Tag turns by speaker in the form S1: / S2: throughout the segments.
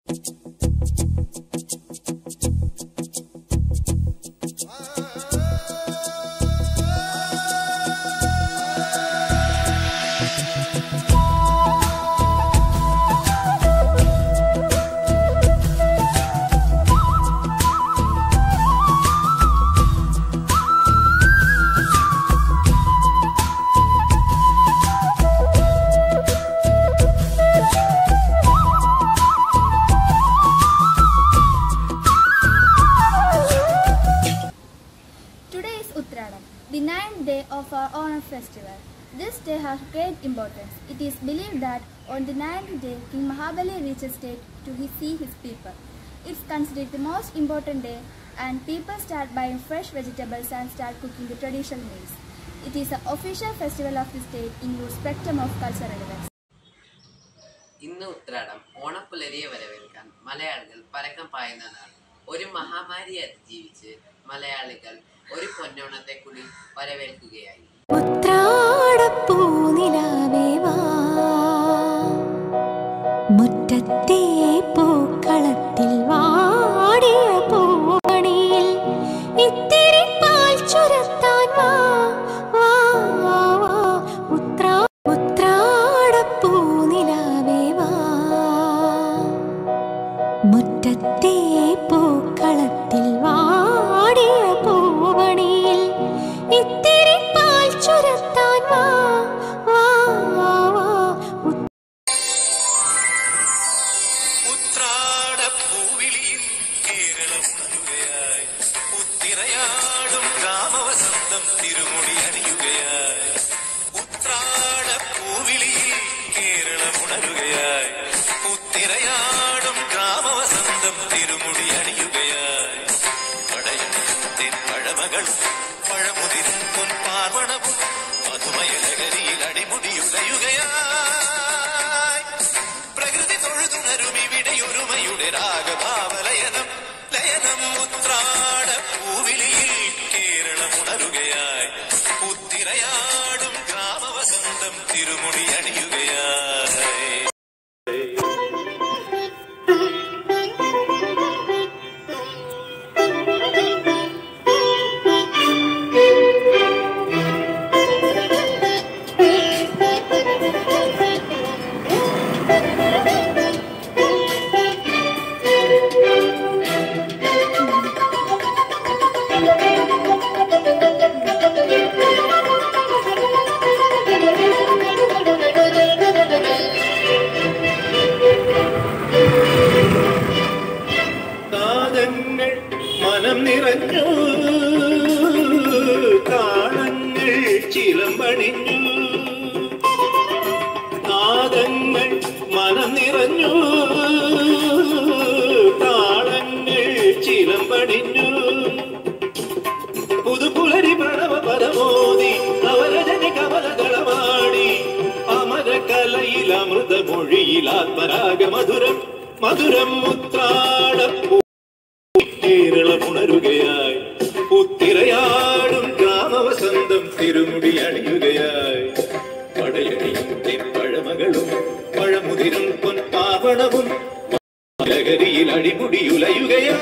S1: Today is Uttradam, the ninth day of our Onam festival. This day has great importance. It is believed that on the ninth day, King Mahabali reaches state to he- see his people. It's considered the most important day, and people start buying fresh vegetables and start cooking the traditional meals. It is an official festival of the state, includes spectrum of cultural events.
S2: ഇന്ന് ഉത്രാടം ഓണപ്പുലരിയെ വരവേൽക്കാൻ മലയാളികൾ പരക്കം പായുന്നതാണ് ഒരു മഹാമാരിയെ അതിജീവിച്ച് മലയാളികൾ ഒരു പൊന്നോണത്തെ കൂടി വരവേൽക്കുകയായി
S3: ഉത്രാടപ്പൂനിലാവേ വാ മുറ്റത്തെ പൂക്കളത്തിൽ വാടിയ പൂമണിയിൽ ഇത്തിരി പാൽ ചുരത്താൻ വാ വാ വാ വാ ഉത്രാ ഉത്രാടപ്പൂനിലാവേ വാ മുറ്റത്തെ പൂക്കളത്തിൽ വാടിയ പൂവണിയിൽ ഇത്തിരി പാൽ ചുരത്താൻ വാ വാ വാ വാ
S4: ഉത്രാടപ്പൂവിളിയിൽ കേരളം നൽകുകയായി ഉത്തിരയാടും ഗ്രാമവസന്തം തിരുമുടി അണിയുകയായി ഉത്രാടപ്പൂവിളിയിൽ കേരളം ഉണരുകയായി ഉത്തിരയാടും ഗ്രാമവസന്തം തിരുമുടി അണിയുകയായി പടയണിത്തിൻ പഴമകൾ പഴമുതിരും പൊൻപാർവണവും മധുമയലകരിയിൽ അടിമുടിയുകയുകയായി പ്രകൃതി തൊഴുതുണരും ഇവിടെ ഒരുമയുടെ രാഗഭാവലയനം ലയനം ഉത്രാട പൂവിളിയിൽ കേരളം ഉണരുകയായി ഉത്തിരയാടും ഗ്രാമവസന്തം തിരുമുടി അണിയുകയായി
S5: നാദങ്ങൾ മനം നിറഞ്ഞു താളങ്ങൾ ചിലമ്പണിഞ്ഞു നാദങ്ങൾ മനം നിറഞ്ഞു താളങ്ങൾ ചിലമ്പണിഞ്ഞു പുതുപുലരി പ്രണവ പദമോദി നവരജനി കമലകളമാടി അമര കലയിൽ അമൃതമൊഴിയിൽ ആത്മരാഗ മധുരം മധുരം മുത്രാടപ്പൂ കേരളമുണരുകയായി ഉത്തിരയാടും ഗ്രാമവസന്തം തിരുമുടി അണിയുകയായി പടയണിയും പഴമകളും പഴമുതിരും പൊൻപാവണവും ലഹരിയിൽ അടിമുടിയുലയുകയായി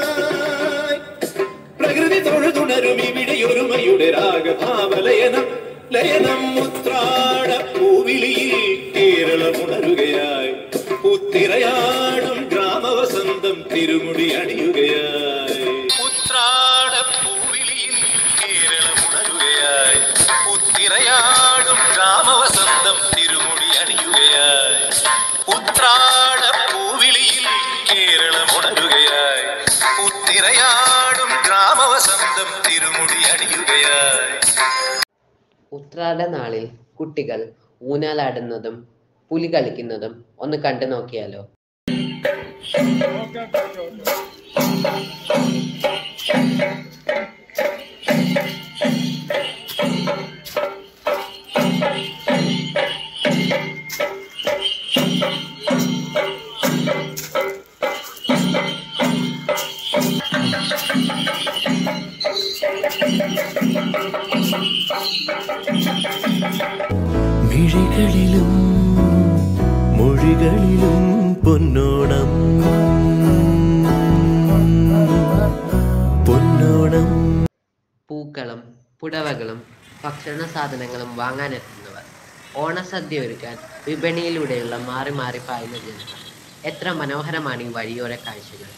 S5: പ്രകൃതി തൊഴുതുണരും ഇവിടെ ഒരുമയുടെ രാഗഭാവലയനം ലയനം മുത്രാട പൂവിളിയിൽ കേരളമുണരുകയായി ഉത്തിരയാടും ഗ്രാമവസന്തം തിരുമുടി അണിയുകയായി
S4: ഉത്രാടപ്പൂവിളിയിൽ കേരളമുണരുകയായി ഉത്തിരയാടും ഗ്രാമവസന്തം തിരുമുടി അണിയുകയായി ഉത്രാടപ്പൂവിളിയിൽ കേരളമുണരുകയായി ഉത്തിരയാടും ഗ്രാമവസന്തം തിരുമുടി അണിയുകയായി
S2: ഉത്രാട നാളിൽ കുട്ടികൾ ഊഞ്ഞാലാടുന്നതും പുലി കളിക്കുന്നതും ഒന്ന് കണ്ടു നോക്കിയാലോ
S6: മിഴികളിലും മൊഴികളിലും പൊന്നോണം
S2: പൂക്കളും പുടവകളും ഭക്ഷണ സാധനങ്ങളും വാങ്ങാനെത്തുന്നവർ ഓണസദ്യ ഒരുക്കാൻ വിപണിയിലൂടെയുള്ള മാറി മാറി പായുന്ന ജനത എത്ര മനോഹരമാണ് ഈ വഴിയോര കാഴ്ചകൾ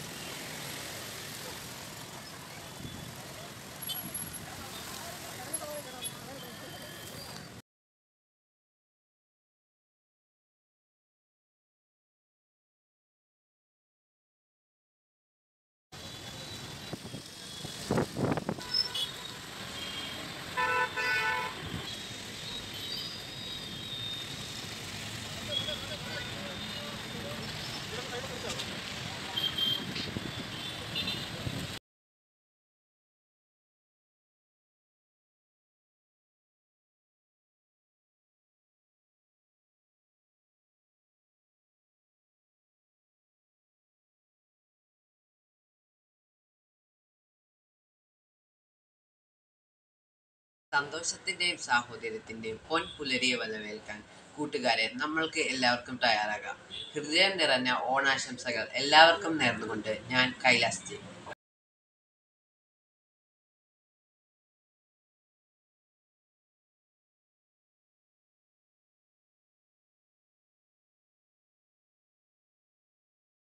S2: സന്തോഷത്തിന്റെയും സാഹോദര്യത്തിന്റെയും പൊൻ പുലരിയെ വരവേൽക്കാൻ കൂട്ടുകാരെ നമ്മൾക്ക് എല്ലാവർക്കും തയ്യാറാകാം ഹൃദയം നിറഞ്ഞ ഓണാശംസകൾ എല്ലാവർക്കും നേർന്നുകൊണ്ട് ഞാൻ കൈലാസ് ജി